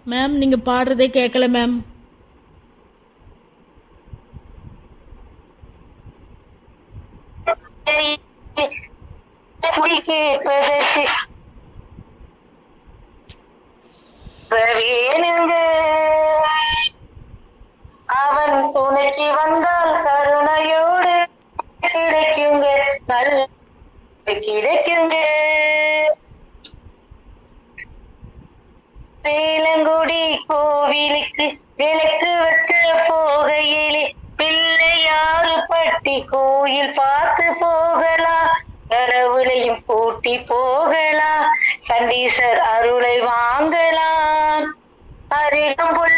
ma'am நீங்க பாடுறதே கேட்கல ma'am எப்படி கேட்பதற்கு வேணுங்க அவன் துணைக்கு வந்தால் கருணையோடு கிடைக்குங்க நல்ல கிடைக்குங்க வேலங்குடி கோவிலுக்கு விளக்கு வச்ச போகையிலே பிள்ளையாறு பட்டி கோயில் பார்த்து போகலாம் கடவுளையும் கூட்டி போகலாம் சண்டீசர் அருளை வாங்கலாம் அருகம்புல்